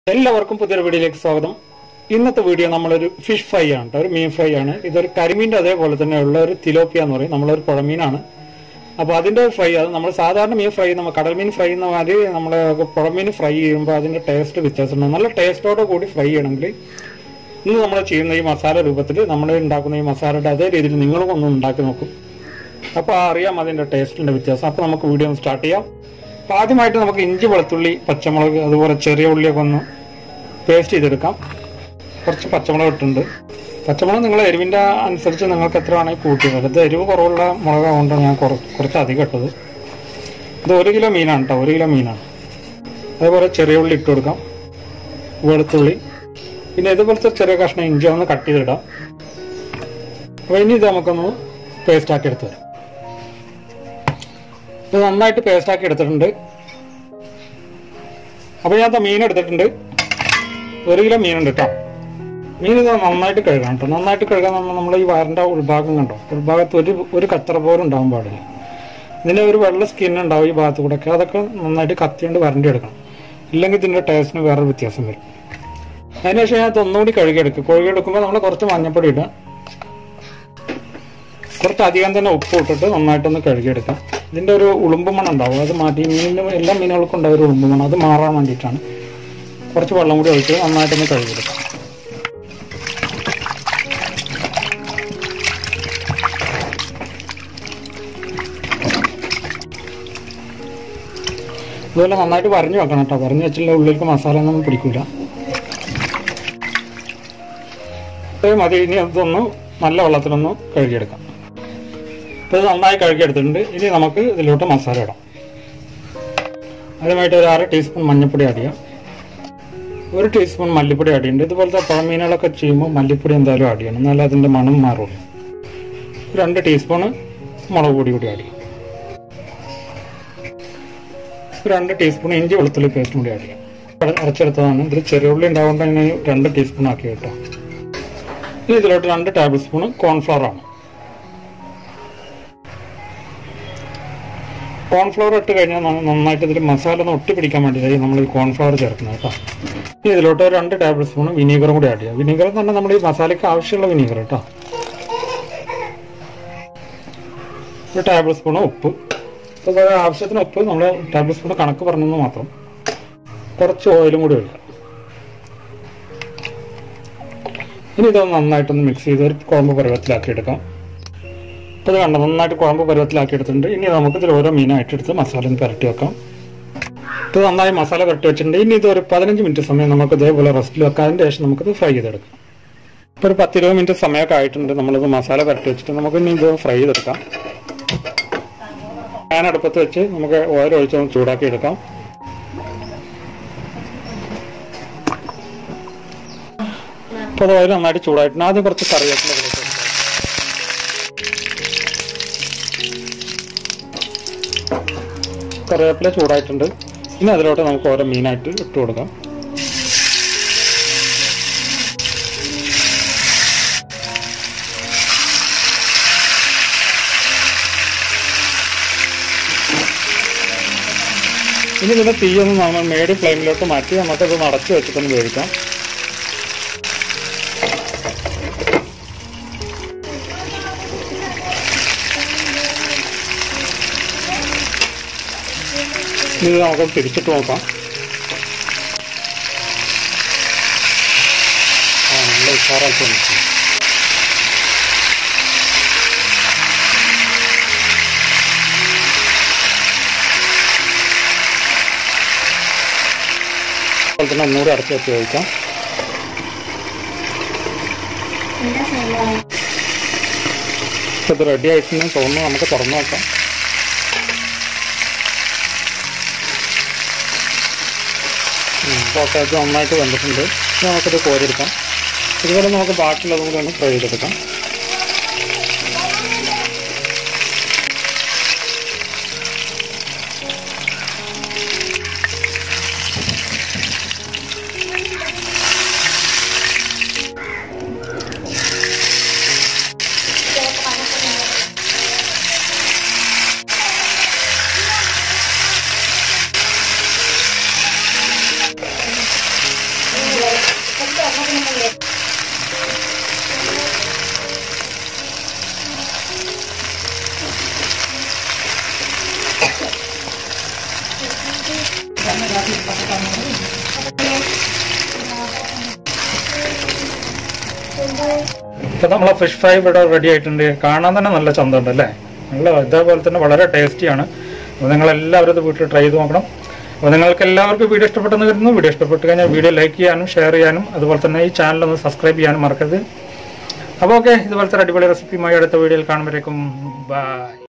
എല്ലാവർക്കും പുതിയൊരു വീഡിയോയിലേക്ക് സ്വാഗതം ഇന്നത്തെ വീഡിയോ നമ്മളൊരു ഫിഷ് ഫ്രൈ ആണ് ട്ടോ, ഒരു മീൻ ഫ്രൈ ആണ് ഇതൊരു കരിമീൻ്റെ അതേപോലെ തന്നെ ഉള്ള ഒരു തിലോപ്പിയ എന്ന് പറയും നമ്മളൊരു പുഴമീനാണ് അപ്പോൾ അതിൻ്റെ ഫ്രൈ അത് നമ്മൾ സാധാരണ മീൻ ഫ്രൈ നമ്മൾ കടൽ മീൻ ഫ്രൈ എന്ന മാതിരി നമ്മൾ പുഴമീൻ ഫ്രൈ ചെയ്യുമ്പോൾ അതിൻ്റെ ടേസ്റ്റ് വ്യത്യാസമുണ്ട് നല്ല ടേസ്റ്റോടെ കൂടി ഫ്രൈ ചെയ്യണമെങ്കിൽ ഇന്ന് നമ്മൾ ചെയ്യുന്ന ഈ മസാല രൂപത്തിൽ നമ്മൾ ഉണ്ടാക്കുന്ന ഈ മസാലയുടെ അതേ രീതിയിൽ നിങ്ങളും ഒന്ന് ഉണ്ടാക്കി നോക്കും അപ്പോൾ അറിയാം അതിൻ്റെ ടേസ്റ്റിൻ്റെ വ്യത്യാസം അപ്പോൾ നമുക്ക് വീഡിയോ ഒന്ന് സ്റ്റാർട്ട് ചെയ്യാം അപ്പോൾ ആദ്യമായിട്ട് നമുക്ക് ഇഞ്ചി വെളുത്തുള്ളി പച്ചമുളക് അതുപോലെ ചെറിയ ഉള്ളിയൊക്കെ ഒന്ന് പേസ്റ്റ് ചെയ്തെടുക്കാം കുറച്ച് പച്ചമുളക് ഇട്ടിട്ടുണ്ട് പച്ചമുളക് നിങ്ങൾ എരിവിൻ്റെ അനുസരിച്ച് നിങ്ങൾക്ക് എത്ര വേണമെങ്കിൽ കൂട്ടി ഇത് എരിവ് കുറവുള്ള മുളക് കൊണ്ട് ഞാൻ കുറ കുറച്ച് അധികം ഇട്ടത് ഇത് ഒരു കിലോ മീനാണ് കേട്ടോ ഒരു കിലോ മീനാണ് അതേപോലെ ചെറിയ ഉള്ളി ഇട്ട് കൊടുക്കാം വെളുത്തുള്ളി പിന്നെ ഇതുപോലത്തെ ചെറിയ കഷ്ണം ഇഞ്ചി ഒന്ന് കട്ട് ചെയ്തിടാം അപ്പോൾ ഇനി ഇത് നമുക്കൊന്ന് പേസ്റ്റ് ആക്കി എടുത്ത് വരാം ഇത് നന്നായിട്ട് പേസ്റ്റ് ആക്കി എടുത്തിട്ടുണ്ട് അപ്പോൾ ഞാൻ ദാ മീൻ എടുത്തിട്ടുണ്ട് ഒരു കിലോ മീനുണ്ട് കേട്ടോ മീൻ ഇത് നന്നായിട്ട് കഴുകണം കേട്ടോ നന്നായിട്ട് കഴുകാൻ നമ്മൾ നമ്മൾ ഈ വയറിൻ്റെ ഉൾഭാഗം കണ്ടോ ഉൾഭാഗത്ത് ഒരു ഒരു കത്തറ പോലും ഉണ്ടാകാൻ പാടില്ല ഇതിന് ഒരു വെള്ള സ്കിൻ ഉണ്ടാവും ഈ ഭാഗത്ത് കൂടെ ഒക്കെ അതൊക്കെ നന്നായിട്ട് കത്തിയോണ്ട് വരണ്ടി എടുക്കണം ഇല്ലെങ്കിൽ ഇതിൻ്റെ ടേസ്റ്റിന് വേറെ വ്യത്യാസം വരും അതിനുശേഷം ഞാൻ ഒന്നുകൂടി കഴുകിയെടുക്കും കഴുകിയെടുക്കുമ്പോൾ നമ്മൾ കുറച്ച് മഞ്ഞപ്പൊടി ഇടുക കുറച്ച് അധികം തന്നെ ഉപ്പ് ഇട്ടിട്ട് നന്നായിട്ടൊന്ന് കഴുകിയെടുക്കാം ഇതിൻ്റെ ഒരു ഉളുമ്പ് മണം ഉണ്ടാവും അത് മാറ്റി മീനിന് എല്ലാ മീനുകൾക്കും ഉണ്ടാവും ഒരു ഉളുമ്പ് മണം അത് മാറാൻ വേണ്ടിയിട്ടാണ് കുറച്ച് വെള്ളം കൂടി ഒഴിച്ച് നന്നായിട്ടൊന്ന് കഴുകിയെടുക്കാം ഇതുപോലെ നന്നായിട്ട് വരഞ്ഞു വെക്കണം കേട്ടോ വരഞ്ഞു വെച്ചിട്ടുള്ള ഉള്ളിലേക്ക് മസാല ഒന്നും പിടിക്കില്ല ഇത്രയും മതി ഇനി അതൊന്ന് നല്ല വെള്ളത്തിലൊന്ന് കഴുകിയെടുക്കാം ഇപ്പോൾ ഇത് നന്നായി കഴുകിയെടുത്തിട്ടുണ്ട് ഇനി നമുക്ക് ഇതിലോട്ട് മസാല ഇടാം ആദ്യമായിട്ട് ഒരു അര ടീസ്പൂൺ മഞ്ഞൾപ്പൊടി ആഡ് ചെയ്യാം ഒരു ടീസ്പൂൺ മല്ലിപ്പൊടി ആഡ് ചെയ്യുന്നുണ്ട് ഇതുപോലത്തെ പുഴമീനുകളൊക്കെ ചെയ്യുമ്പോൾ മല്ലിപ്പൊടി എന്തായാലും ആഡ് ചെയ്യണം എന്നാലേ അതിൻ്റെ മണം മാറുള്ളൂ രണ്ട് ടീസ്പൂണ് മുളക് പൊടി കൂടി ആഡ് ചെയ്യും രണ്ട് ടീസ്പൂൺ ഇഞ്ചി വെളുത്തുള്ളി പേസ്റ്റ് കൂടി ആഡ് ചെയ്യാം അര- അരച്ചെടുത്തതാണ് ഇതിൽ ചെറിയ ഉള്ളി ഉണ്ടാവുകൊണ്ട് തന്നെ രണ്ട് ടീസ്പൂൺ ആക്കി കേട്ടോ ഇനി ഇതിലോട്ട് രണ്ട് ടേബിൾ സ്പൂൺ കോൺഫ്ലവർ ആണ് കോൺഫ്ലവർ ഇട്ട് കഴിഞ്ഞാൽ നന്ന- നന്നായിട്ട് ഇതിൽ മസാല ഒന്ന് ഒട്ടി പിടിക്കാൻ വേണ്ടിയിട്ട് നമ്മൾ ഈ കോൺഫ്ലവർ ചേർക്കുന്നത് കേട്ടോ ഇനി ഇതിലോട്ട് ഒരു രണ്ട് ടേബിൾ സ്പൂൺ വിനീഗറും കൂടി ആഡ് ചെയ്യാം വിനീഗർ എന്ന് പറഞ്ഞാൽ നമ്മൾ ഈ മസാലയ്ക്ക് ആവശ്യമുള്ള വിനീഗർ കേട്ടോ ഒരു ടേബിൾ സ്പൂൺ ഉപ്പ് അപ്പോൾ അത് ആവശ്യത്തിന് ഉപ്പ് നമ്മൾ ടേബിൾ സ്പൂൺ കണക്ക് പറഞ്ഞെന്ന് മാത്രം കുറച്ച് ഓയിലും കൂടി ഒഴിക്കാം ഇനി ഇതൊന്ന് നന്നായിട്ടൊന്ന് മിക്സ് ചെയ്ത് ഒരു കുഴമ്പ് പരുവത്തിലാക്കി എടുക്കാം ഇപ്പോൾ ഇത് കണ്ടോ നന്നായിട്ട് കുഴമ്പ് പരുവത്തിലാക്കി എടുത്തിട്ടുണ്ട് ഇനി നമുക്ക് ഇതിൽ ഓരോ മീനായിട്ട് എടുത്ത് മസാല ഒന്ന് പുരട്ടി വെക്കാം ഇപ്പോൾ നന്നായി മസാല പുരട്ടി വെച്ചിട്ടുണ്ട് ഇനി ഇത് ഒരു പതിനഞ്ച് മിനിറ്റ് സമയം നമുക്ക് ഇതേപോലെ റെസ്റ്റിൽ വെക്കാം അതിന് ശേഷം നമുക്കിത് ഫ്രൈ ചെയ്തെടുക്കാം ഇപ്പോൾ ഒരു പത്തിരുപത് മിനിറ്റ് സമയമൊക്കെ ആയിട്ടുണ്ട് നമ്മളിത് മസാല പുരട്ടി വെച്ചിട്ട് നമുക്ക് ഇനി ഇത് ഫ്രൈ ചെയ്തെടുക്കാം പാൻ അടുപ്പത്ത് വെച്ച് നമുക്ക് ഓയിൽ ഒഴിച്ച് ഒന്ന് ചൂടാക്കി എടുക്കാം ഇപ്പോൾ അത് ഓയിൽ നന്നായിട്ട് ചൂടായിട്ടുണ്ട് ആദ്യം കുറച്ച് കറിവേപ്പില കൂടി ഇട്ട് കൊടുക്കാം. കറിവേപ്പില ചൂടായിട്ടുണ്ട് ഇനി അതിലോട്ട് നമുക്ക് ഓരോ മീനായിട്ട് ഇട്ട് കൊടുക്കാം ഇനി ഇതിന്റെ തീയൊന്ന് നമ്മൾ മേടി ഫ്ലെയിമിലോട്ട് മാറ്റി നമുക്കത് നടച്ചു വെച്ചിട്ടൊന്ന് വേവിക്കാം ഇനി ഇത് നമുക്ക് തിരിച്ചിട്ട് നോക്കാം ആ നല്ല ഉഷാറായിട്ട് വന്നു. അതുപോലെ തന്നെ ഒന്നുകൂടി അടച്ചു വെച്ച് കഴിക്കാം ഇപ്പൊ ഇത് റെഡി ആയിട്ടുണ്ടെന്ന് തോന്നുന്നു നമുക്ക് തുറന്നു നോക്കാം പോട്ടാറ്റ് നന്നായിട്ട് വെന്തിട്ടുണ്ട് ഇനി നമുക്കിത് കോരിയെടുക്കാം ഇതുപോലെ നമുക്ക് ബാക്കിയുള്ളതും കൂടി ഒന്ന് ഫ്രൈ ചെയ്തെടുക്കാം ഇപ്പൊ നമ്മളെ ഫിഷ് ഫ്രൈ ഇവിടെ റെഡി ആയിട്ടുണ്ട് കാണാൻ തന്നെ നല്ല ചന്തമുണ്ട് അല്ലേ നല്ല ഇതേപോലെ തന്നെ വളരെ ടേസ്റ്റിയാണ് അപ്പോൾ നിങ്ങൾ എല്ലാവരും ഇത് വീട്ടിൽ ട്രൈ ചെയ്ത് നോക്കണം അപ്പോൾ നിങ്ങൾക്ക് എല്ലാവർക്കും വീഡിയോ ഇഷ്ടപ്പെട്ടെന്ന് കരുതുന്നു വീഡിയോ ഇഷ്ടപ്പെട്ട് കഴിഞ്ഞാൽ വീഡിയോ ലൈക്ക് ചെയ്യാനും ഷെയർ ചെയ്യാനും അതുപോലെ തന്നെ ഈ ചാനൽ ഒന്ന് സബ്സ്ക്രൈബ് ചെയ്യാനും മറക്കരുത് അപ്പോൾ ഓക്കെ ഇതുപോലത്തെ ഒരു അടിപൊളി റെസിപ്പിയുമായി അടുത്ത വീഡിയോയിൽ കാണുമ്പോഴേക്കും ബൈ